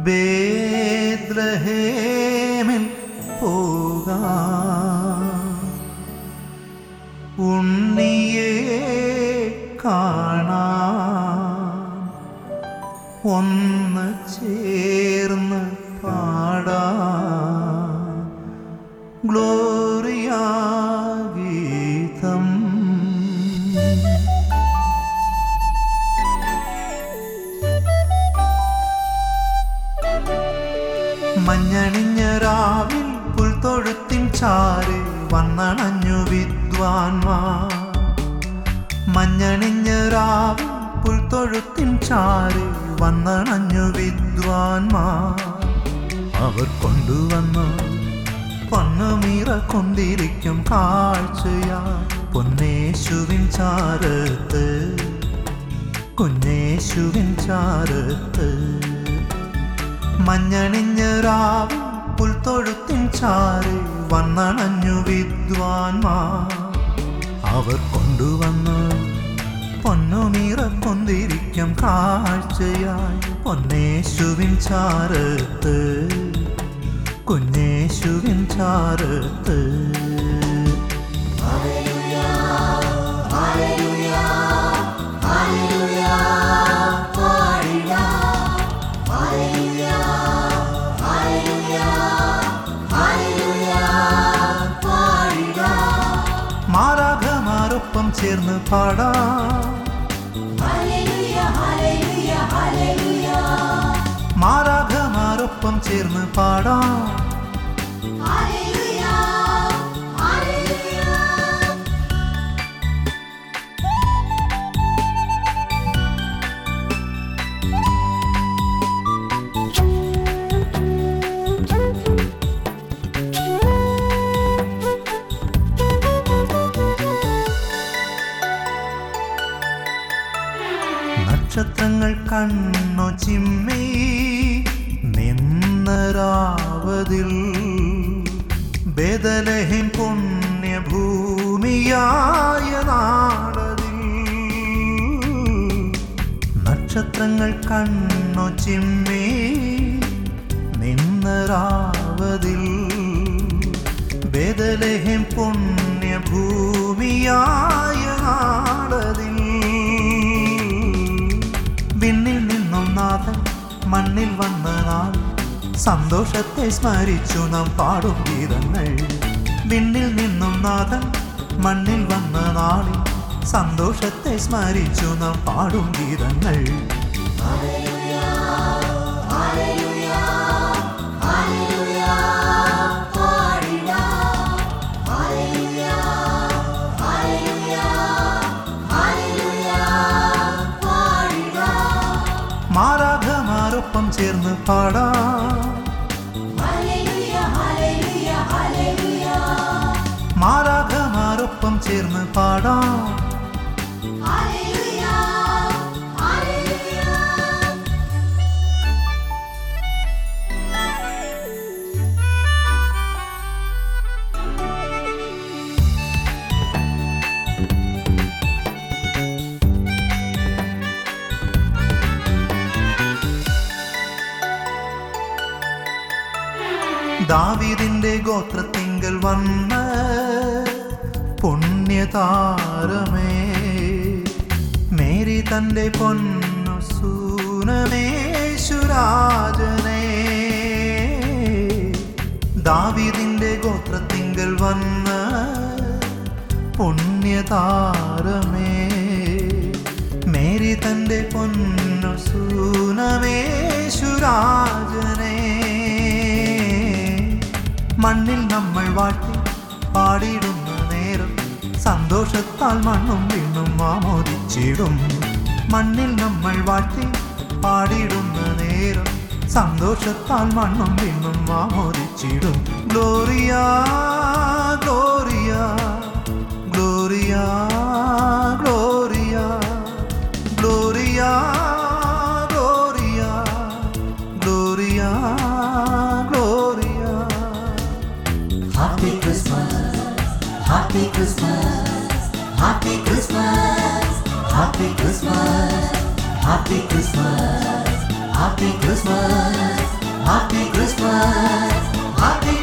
ബേദ്രഹേമിൽ പോകാം ഉണ്ണിയെ കാണാൻ ഒന്ന് ചേർന്ന് പാടാം ഗ്ലോറിയ ഗീതം മഞ്ഞണിഞ്ഞ രാവിൽ പുൽത്തൊഴുത്തിൻ ചാറ് വന്നണഞ്ഞു വിദ്വാൻമാർ മഞ്ഞണിഞ്ഞ രാവിൽ പുൽത്തൊഴുത്തിൻ ചാറ് വന്നണഞ്ഞു വിദ്വാൻമാർ അവർ കൊണ്ടുവന്നു പൊന്നുമീറ കൊണ്ടിരിക്കും കാഴ്ചയാ പൊന്നേശുവിൻ ചാരത്ത് കുഞ്ഞേശുവിൻ ചാരത്ത് മഞ്ഞണിഞ്ഞ രാവിൽ പുൽത്തൊഴുത്തിൻ ചാറ് വന്നണഞ്ഞു വിദ്വാൻമാർ അവർ കൊണ്ടുവന്നു പൊന്നുമീറ കൊണ്ടിരിക്കും കാഴ്ചയായി പൊന്നേശുവിൻ ചാരത്ത് കുഞ്ഞേശുവിൻ ചാരത്ത് മാരാഘമാരൊപ്പം ചേർന്ന് പാടാം മാരാഘമാരൊപ്പം ചേർന്ന് പാടാം നക്ഷത്രങ്ങൾ കണ്ണു ചിമ്മി നിന്നരാവതിൽ ബദലഹിം പുണ്യഭൂമിയായ നാടതിൽ നക്ഷത്രങ്ങൾ കണ്ണു ചിമ്മി നിന്നരാവതിൽ ബദലഹിം പുണ്യഭൂമിയായ നാടതിൽ വിണ്ണിൽ നിന്നും നാഥൻ മണ്ണിൽ വന്ന നാൾ സന്തോഷത്തെ സ്മരിച്ചു നാം പാടും ഗീതങ്ങൾ വിണ്ണിൽ നിന്നും നാഥൻ മണ്ണിൽ വന്ന നാളിൽ സന്തോഷത്തെ സ്മരിച്ചു നാം പാടും ഗീതങ്ങൾ മാരാഘമാരൊപ്പം ചേർന്ന് പാടാം മാരാഘമാരൊപ്പം ചേർന്ന് പാടാം ദാവീദിന്റെ ഗോത്രത്തിങ്കൽ വന്ന പുണ്യതാരമേ മേരി തന്റെ പൊന്നു സൂനമേശുരാജനേ ദാവീദിന്റെ ഗോത്രത്തിങ്കൽ വന്ന പുണ്യതാരമേ മേരി തന്റെ പൊന്നു സൂനമേശുരാജനേ മണ്ണിൽ നമ്മൾ വാട്ടി പാടിയിടുന്ന നേരം സന്തോഷത്താൽ മണ്ണും വിണ്ണും ആമോദിച്ചിടും മണ്ണിൽ നമ്മൾ വാട്ടി പാടിയിടുന്ന നേരം സന്തോഷത്താൽ മണ്ണും വിണ്ണും ആമോദിച്ചിടും gloria gloria gloria gloria gloria gloria gloria gloria Happy Christmas, Happy Christmas, Happy Christmas, Happy Christmas, Happy Christmas, Happy Christmas, Happy Christmas, Happy